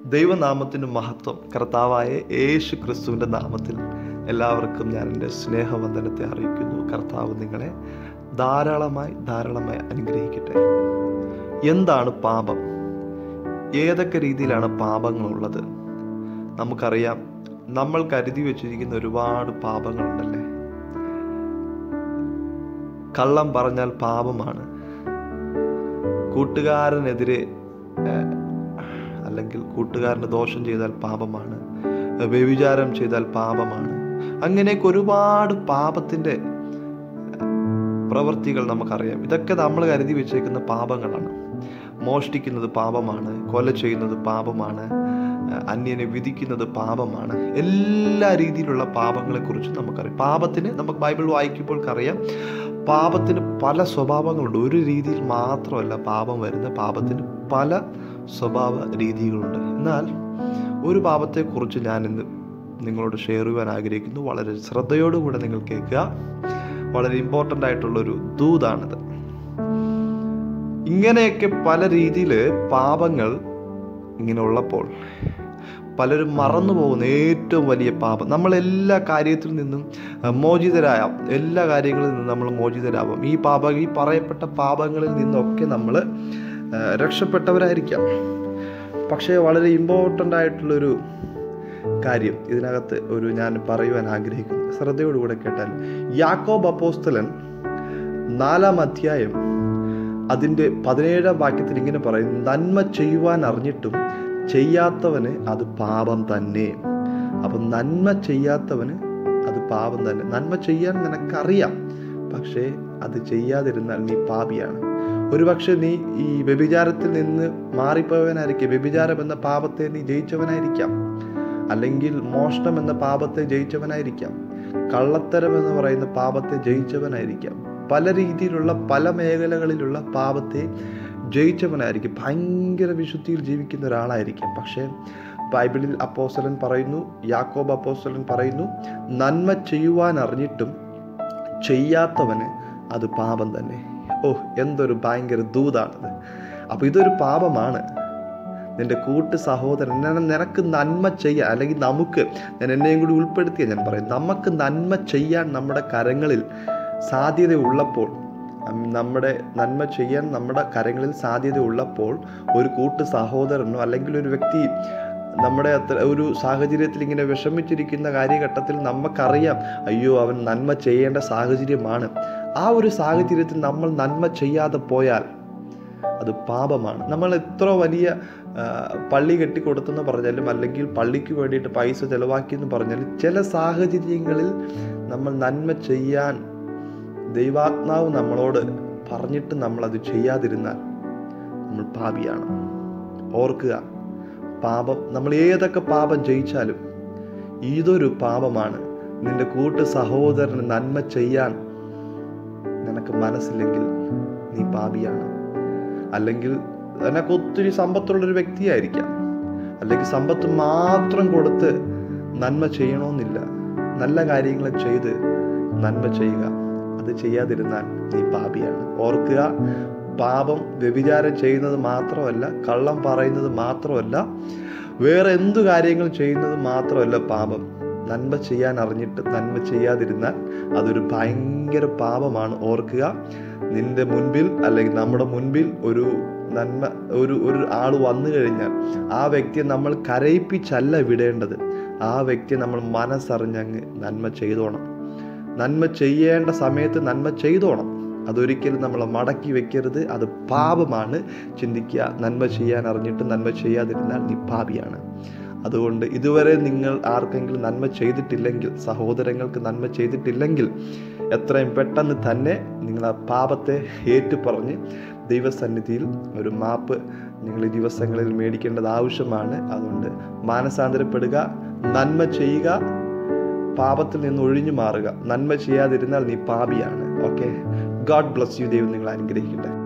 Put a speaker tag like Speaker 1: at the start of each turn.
Speaker 1: ദൈവനാമത്തിൻ്റെ മഹത്വം കർത്താവായ യേശു ക്രിസ്തുവിൻ്റെ നാമത്തിൽ എല്ലാവർക്കും ഞാൻ എൻ്റെ സ്നേഹവന്ദനത്തെ അറിയിക്കുന്നു കർത്താവ് നിങ്ങളെ ധാരാളമായി ധാരാളമായി അനുഗ്രഹിക്കട്ടെ എന്താണ് പാപം ഏതൊക്കെ രീതിയിലാണ് പാപങ്ങളുള്ളത് നമുക്കറിയാം നമ്മൾ കരുതി വച്ചിരിക്കുന്ന ഒരുപാട് പാപങ്ങളുണ്ടല്ലേ കള്ളം പറഞ്ഞാൽ പാപമാണ് കൂട്ടുകാരനെതിരെ ഏഹ്, അല്ലെങ്കിൽ കൂട്ടുകാരന് ദോഷം ചെയ്താൽ പാപമാണ് വ്യഭിചാരം ചെയ്താൽ പാപമാണ് അങ്ങനെയൊക്കെ ഒരുപാട് പാപത്തിൻ്റെ പ്രവൃത്തികൾ നമുക്കറിയാം ഇതൊക്കെ നമ്മൾ കരുതി വെച്ചേക്കുന്ന പാപങ്ങളാണ് മോഷ്ടിക്കുന്നത് പാപമാണ് കൊല ചെയ്യുന്നത് പാപമാണ് അന്യനെ വിധിക്കുന്നത് പാപമാണ് എല്ലാ രീതിയിലുള്ള പാപങ്ങളെക്കുറിച്ച് നമുക്കറിയാം പാപത്തിന് നമുക്ക് ബൈബിൾ വായിക്കുമ്പോൾ അറിയാം പാപത്തിന് പല സ്വഭാവങ്ങളുണ്ട് ഒരു രീതിയിൽ മാത്രമല്ല പാപം വരുന്ന പാപത്തിന് പല സ്വഭാവ രീതികളുണ്ട് എന്നാൽ ഒരു പാപത്തെക്കുറിച്ച് ഞാൻ ഇന്ന് നിങ്ങളോട് ഷെയർ ചെയ്യാൻ ആഗ്രഹിക്കുന്നു വളരെ ശ്രദ്ധയോടുകൂടെ നിങ്ങൾ കേൾക്കുക വളരെ ഇമ്പോർട്ടൻ്റ് ആയിട്ടുള്ളൊരു ദൂതാണിത് ഇങ്ങനെയൊക്കെ പല രീതിയിൽ പാപങ്ങൾ ഇങ്ങനെ ഉള്ളപ്പോൾ പലരും മറന്നു പോകുന്ന ഏറ്റവും വലിയ പാപം നമ്മൾ എല്ലാ കാര്യത്തിൽ നിന്നും അഹ്, മോചിതരായാം എല്ലാ കാര്യങ്ങളിൽ നിന്നും നമ്മൾ മോചിതരാവാം ഈ പാപ ഈ പറയപ്പെട്ട പാപങ്ങളിൽ നിന്നൊക്കെ നമ്മൾ അഹ്, രക്ഷപ്പെട്ടവരായിരിക്കാം പക്ഷേ വളരെ ഇമ്പോർട്ടൻ്റ് ആയിട്ടുള്ളൊരു കാര്യം ഇതിനകത്ത് ഒരു ഞാൻ പറയുവാൻ ആഗ്രഹിക്കുന്നു ശ്രദ്ധയോടുകൂടെ കേട്ടാൽ യാക്കോബ് അപ്പോസ്തലൻ നാലാം അധ്യായം അതിൻ്റെ പതിനേഴാം വാക്യത്തിൽ ഇങ്ങനെ പറയും നന്മ ചെയ്യുവാൻ അറിഞ്ഞിട്ടും ചെയ്യാത്തവന് അത് പാപം തന്നെ അപ്പം നന്മ ചെയ്യാത്തവന് അത് പാപം തന്നെ നന്മ ചെയ്യാൻ നിനക്കറിയാം പക്ഷേ അത് ചെയ്യാതിരുന്നാൽ നീ പാപിയാണ് ഒരുപക്ഷെ നീ ഈ വ്യഭിചാരത്തിൽ നിന്ന് മാറിപ്പോയവനായിരിക്കും വ്യഭിചാരം എന്ന പാപത്തെ നീ ജയിച്ചവനായിരിക്കാം അല്ലെങ്കിൽ മോഷണം എന്ന പാപത്തെ ജയിച്ചവനായിരിക്കാം കള്ളത്തരം എന്ന് പറയുന്ന പാപത്തെ ജയിച്ചവനായിരിക്കാം പല രീതിയിലുള്ള പല മേഖലകളിലുള്ള പാപത്തെ ജയിച്ചവനായിരിക്കും ഭയങ്കര വിശുദ്ധിയിൽ ജീവിക്കുന്ന ഒരാളായിരിക്കും പക്ഷേ ബൈബിളിൽ അപ്പോസ്തലൻ പറയുന്നു യാക്കോബ് അപ്പോസ്തലൻ പറയുന്നു നന്മ ചെയ്യുവാൻ അറിഞ്ഞിട്ടും ചെയ്യാത്തവന് അത് പാപം തന്നെ ഓ എന്തൊരു ഭയങ്കര ദൂതാണത് അപ്പൊ ഇതൊരു പാപമാണ് നിന്റെ കൂട്ട് സഹോദരൻ ഞാൻ നിനക്ക് നന്മ ചെയ്യാൻ അല്ലെങ്കിൽ നമുക്ക് ഞാൻ എന്നെയും കൂടി ഉൾപ്പെടുത്തിയ ഞാൻ പറയും നമുക്ക് നന്മ ചെയ്യാൻ നമ്മുടെ കരങ്ങളിൽ സാധ്യത ഉള്ളപ്പോൾ ഉം, നമ്മുടെ നന്മ ചെയ്യാൻ നമ്മുടെ കരങ്ങളിൽ സാധ്യത ഉള്ളപ്പോൾ ഒരു കൂട്ട് സഹോദരനോ അല്ലെങ്കിൽ ഒരു വ്യക്തി നമ്മുടെ അത്ര ഒരു സാഹചര്യത്തിൽ ഇങ്ങനെ വിഷമിച്ചിരിക്കുന്ന കാര്യഘട്ടത്തിൽ നമുക്കറിയാം അയ്യോ അവൻ നന്മ ചെയ്യേണ്ട സാഹചര്യമാണ് ആ ഒരു സാഹചര്യത്തിൽ നമ്മൾ നന്മ ചെയ്യാതെ പോയാൽ അത് പാപമാണ് നമ്മൾ എത്ര വലിയ ആ, പള്ളി കെട്ടിക്കൊടുത്തെന്ന് പറഞ്ഞാലും അല്ലെങ്കിൽ പള്ളിക്ക് വേണ്ടിയിട്ട് പൈസ ചെലവാക്കി എന്ന് പറഞ്ഞാലും ചില സാഹചര്യങ്ങളിൽ നമ്മൾ നന്മ ചെയ്യാൻ ദൈവാത്മാവ് നമ്മളോട് പറഞ്ഞിട്ട് നമ്മൾ അത് ചെയ്യാതിരുന്നാൽ നമ്മൾ പാപിയാണ് ഓർക്കുക പാപം നമ്മൾ ഏതൊക്കെ പാപം ജയിച്ചാലും ഇതൊരു പാപമാണ് നിന്റെ കൂട്ട് സഹോദരന് നന്മ ചെയ്യാൻ നിനക്ക് മനസ്സില്ലെങ്കിൽ നീ പാപിയാണ് അല്ലെങ്കിൽ നിനക്ക് ഒത്തിരി സമ്പത്തുള്ളൊരു വ്യക്തിയായിരിക്കാം അല്ലെങ്കിൽ സമ്പത്ത് മാത്രം കൊടുത്ത് നന്മ ചെയ്യണമെന്നില്ല നല്ല കാര്യങ്ങൾ ചെയ്ത് നന്മ ചെയ്യുക അത് ചെയ്യാതിരുന്നാൽ നീ പാപിയാണ് ഓർക്കുക പാപം വ്യഭിചാരം ചെയ്യുന്നത് മാത്രമല്ല കള്ളം പറയുന്നത് മാത്രമല്ല വേറെ എന്തു കാര്യങ്ങൾ ചെയ്യുന്നത് മാത്രമല്ല പാപം നന്മ ചെയ്യാൻ അറിഞ്ഞിട്ട് നന്മ ചെയ്യാതിരുന്നാൽ അതൊരു ഭയങ്കര പാപമാണ് ഓർക്കുക നിന്റെ മുൻപിൽ അല്ലെങ്കിൽ നമ്മുടെ മുൻപിൽ ഒരു നന്മ ഒരു ഒരു ആൾ വന്നു കഴിഞ്ഞാൽ ആ വ്യക്തിയെ നമ്മൾ കരയിപ്പിച്ചല്ല വിടേണ്ടത് ആ വ്യക്തിയെ നമ്മൾ മനസ്സറിഞ്ഞങ്ങ് നന്മ ചെയ്തോണം നന്മ ചെയ്യേണ്ട സമയത്ത് നന്മ ചെയ്തോണം അതൊരിക്കലും നമ്മൾ മടക്കി വെക്കരുത് അത് പാപമാണ് ചിന്തിക്കുക നന്മ ചെയ്യാൻ അറിഞ്ഞിട്ട് നന്മ ചെയ്യാതിരുന്നാൽ നീ പാപിയാണ് അതുകൊണ്ട് ഇതുവരെ നിങ്ങൾ ആർക്കെങ്കിലും നന്മ ചെയ്തിട്ടില്ലെങ്കിൽ സഹോദരങ്ങൾക്ക് നന്മ ചെയ്തിട്ടില്ലെങ്കിൽ എത്രയും പെട്ടെന്ന് തന്നെ നിങ്ങൾ ആ പാപത്തെ ഏറ്റുപറഞ്ഞ് ദൈവസന്നിധിയിൽ ഒരു മാപ്പ് നിങ്ങൾ ഈ ദിവസങ്ങളിൽ മേടിക്കേണ്ടത് ആവശ്യമാണ് അതുകൊണ്ട് മാനസാന്തരപ്പെടുക നന്മ ചെയ്യുക പാപത്തിൽ നിന്ന് ഒഴിഞ്ഞു മാറുക നന്മ ചെയ്യാതിരുന്നാൽ നീ പാപിയാണ് ഓക്കെ ഗാഡ് ബ്ലസ് യു ദൈവം നിങ്ങൾ അനുഗ്രഹിക്കട്ടെ